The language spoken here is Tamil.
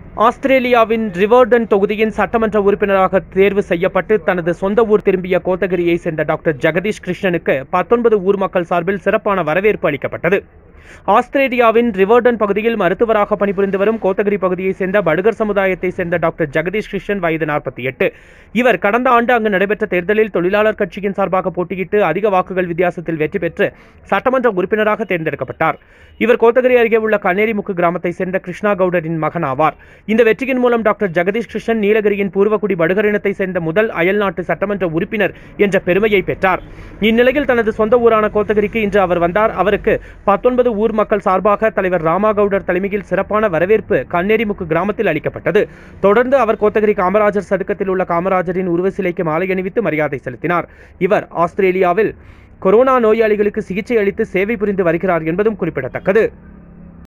ஆஸ்திரேலியாவின் ரிவர்டன் தொகுதியின் சட்டமன்ற உறுப்பினராக தேர்வு செய்யப்பட்டு தனது சொந்த ஊர் திரும்பிய கோத்தகிரியை சேர்ந்த டாக்டர் ஜெகதீஷ் கிருஷ்ணனுக்கு பத்தொன்பது ஊர் மக்கள் சார்பில் சிறப்பான வரவேற்பு அளிக்கப்பட்டது ஆஸ்திரேலியாவின் ரிவர்டன் பகுதியில் மருத்துவராக பணிபுரிந்து வரும் கோத்தகிரி பகுதியைச் சேர்ந்த படுகர் சமுதாயத்தைச் சேர்ந்த டாக்டர் ஜெகதீஷ் கிருஷ்ணன் வயது நாற்பத்தி எட்டு இவர் கடந்த ஆண்டு அங்கு நடைபெற்ற தேர்தலில் தொழிலாளர் கட்சியின் சார்பாக போட்டியிட்டு அதிக வாக்குகள் வித்தியாசத்தில் வெற்றி பெற்று சட்டமன்ற உறுப்பினராக தேர்ந்தெடுக்கப்பட்டார் இவர் கோத்தகிரி அருகே உள்ள கண்ணேரிமுக்கு கிராமத்தைச் சேர்ந்த கிருஷ்ணா கவுடரின் மகன் ஆவார் இந்த வெற்றியின் மூலம் டாக்டர் ஜெகதீஷ் கிருஷ்ணன் நீலகிரியின் பூர்வகுடி படுகர் இனத்தை சேர்ந்த முதல் அயல்நாட்டு சட்டமன்ற உறுப்பினர் என்ற பெருமையை பெற்றார் இந்நிலையில் தனது சொந்த ஊரான கோத்தகிரிக்கு இன்று அவர் வந்தார் அவருக்கு பத்தொன்பது ஊர் மக்கள் சார்பாக தலைவர் ராமாகவுடர் தலைமையில் சிறப்பான வரவேற்பு கண்ணேரிமுக்கு கிராமத்தில் அளிக்கப்பட்டது தொடர்ந்து அவர் கோத்தகிரி காமராஜர் சதுக்கத்தில் உள்ள காமராஜரின் உருவ சிலைக்கு மாலை அணிவித்து மரியாதை செலுத்தினார் இவர் ஆஸ்திரேலியாவில் கொரோனா நோயாளிகளுக்கு சிகிச்சை அளித்து சேவை புரிந்து வருகிறார் என்பதும் குறிப்பிடத்தக்கது